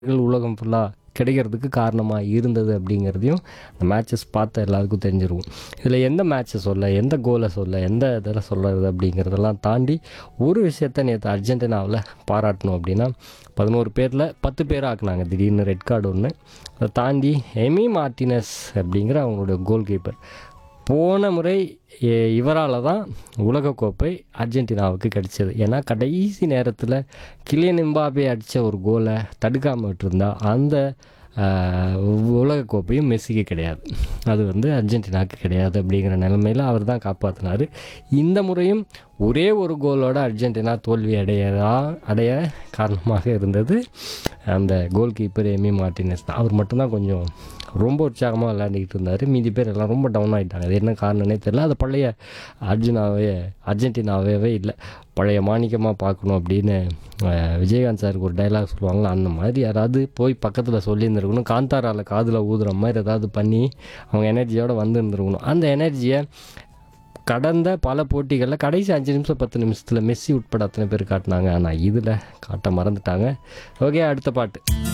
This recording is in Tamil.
உலகம் ஃபுல்லாக கிடைக்கிறதுக்கு காரணமாக இருந்தது அப்படிங்கிறதையும் அந்த மேட்சஸ் பார்த்த எல்லாருக்கும் தெரிஞ்சிருக்கும் இதில் எந்த மேட்ச்சை சொல்ல எந்த கோலை சொல்ல எந்த இதில் சொல்கிறது அப்படிங்கிறதெல்லாம் தாண்டி ஒரு விஷயத்த நேற்று அர்ஜென்டினாவில் பாராட்டணும் அப்படின்னா பதினோரு பேரில் பத்து பேர் ஆக்குனாங்க திடீர்னு ரெட் கார்டு ஒன்று அதை தாண்டி எமி மார்டினஸ் அப்படிங்கிற அவங்களுடைய கோல் கீப்பர் போன முறை இவரால் தான் உலகக்கோப்பை அர்ஜென்டினாவுக்கு கிடைச்சது ஏன்னா கடைசி நேரத்தில் கிலியன் எம்பாபே அடித்த ஒரு கோலை தடுக்காமல் விட்டுருந்தா அந்த ஆஹ், உலகக்கோப்பையும் மெஸ்ஸிக்கு கிடையாது அது வந்து அர்ஜென்டினாவுக்கு கிடையாது அப்படிங்கிற நிலைமையில் அவர் தான் காப்பாற்றினார் இந்த முறையும் ஒரே ஒரு கோலோட அர்ஜென்டினா தோல்வி அடையதா அடைய காரணமாக இருந்தது அந்த கோல் கீப்பர் எமி மார்டினஸ் தான் அவர் மட்டும்தான் கொஞ்சம் ரொம்ப உற்சாகமாக விளையாண்டுக்கிட்டு இருந்தார் மீதி பேர் எல்லாம் ரொம்ப டவுன் ஆகிட்டாங்க அது என்ன காரணம்னே தெரியல அது பழைய அர்ஜுனாவே அர்ஜென்டினாவே இல்லை பழைய மாணிக்கமாக பார்க்கணும் அப்படின்னு அஹ், விஜயகாந்த் சாருக்கு ஒரு டைலாக் சொல்லுவாங்களா அந்த மாதிரி யாராவது போய் பக்கத்தில் சொல்லியிருந்துருக்கணும் காந்தாராவில் காதில் ஊதுற மாதிரி ஏதாவது பண்ணி அவங்க எனர்ஜியோடு வந்துருந்துருக்கணும் அந்த எனர்ஜியை கடந்த பல போட்டிகளில் கடைசி அஞ்சு நிமிஷம் பத்து நிமிஷத்தில் மெஸ்ஸி உட்பட அத்தனை பேர் காட்டினாங்க ஆனால் இதில் காட்ட மறந்துட்டாங்க ஓகே அடுத்த பாட்டு